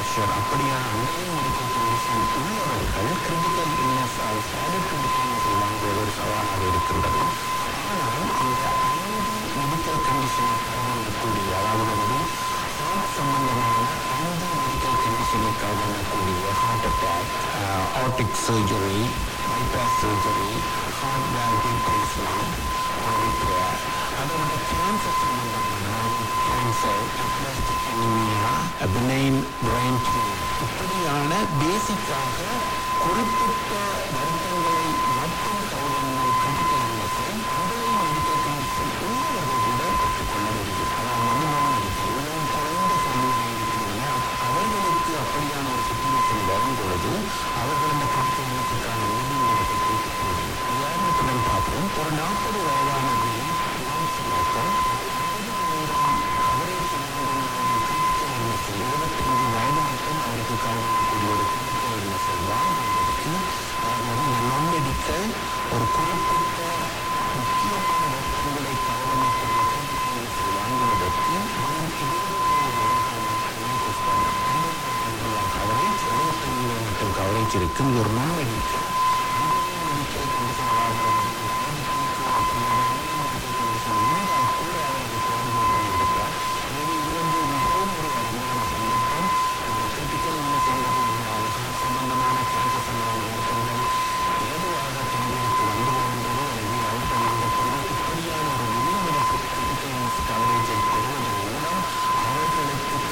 Fracture அப்படியான underline medical condition உள்ளவர்கள் critical illness அது சாலிட் கிரிட்டிக்கல் இல்னஸை வாங்குவது ஒரு சவாலாக இருக்கின்றது ஆனால் இந்த ஐந்து மெடிக்கல் கண்டிஷனை கையாளக்கூடிய அதாவது வந்து ஹார்ட் சம்பந்தமான ஐந்து மெடிக்கல் கண்டிஷனை கையாளக்கூடிய heart attack aortic surgery bypass surgery, heart valve replacement, or repair. அதோட கேன்சர் சம்பந்தமான cancer aplastic anemia, a benign brain tumor இப்படியான பேசிக்காக குறிப்பிட்ட வருத்தங்களை மட்டும் கையாளும் கிரிட்டிக்கல் இல்னஸை அண்டர்லைன் மெடிக்கல் கண்டிஷன் உள்ளவர்கள் கூட பெற்றுக்கொள்ள முடியும் அதாவது மனிதன் மெடிக்கல் உலகம் குறைந்த சமூகம் இருக்கிறீங்க அவர்களுக்கு அப்படியான ஒரு சுச்சுவேஷன் வரும் பொழுது அவர்கள் அந்த கிரிட்டிக்கல் இல்னஸுக்கான நிதியை பெற்றுக் முடியும் உதாரணத்துடன் பார்ப்போம் ஒரு நாற்பது வயதான பெண் கேன்சர் கவரேஜ் இருபத்தஞ்சு வயது மட்டும் அவருக்கு கவனிக்கக்கூடிய ஒரு கிரிட்டிக்கல் இல்னஸை வாங்குவதற்கு அதாவது நான் மெடிக்கல் ஒரு குறிப்பிட்ட முக்கியமான வசதிகளை கவனிக்கக்கூடிய கிரிட்டிக்கல் இல்னஸை வாங்குவதற்கு கவரேஜ் எழுபத்தஞ்சு மட்டும் கவரேஜ் இருக்கும் இது ஒரு நான் மெடிக்கல்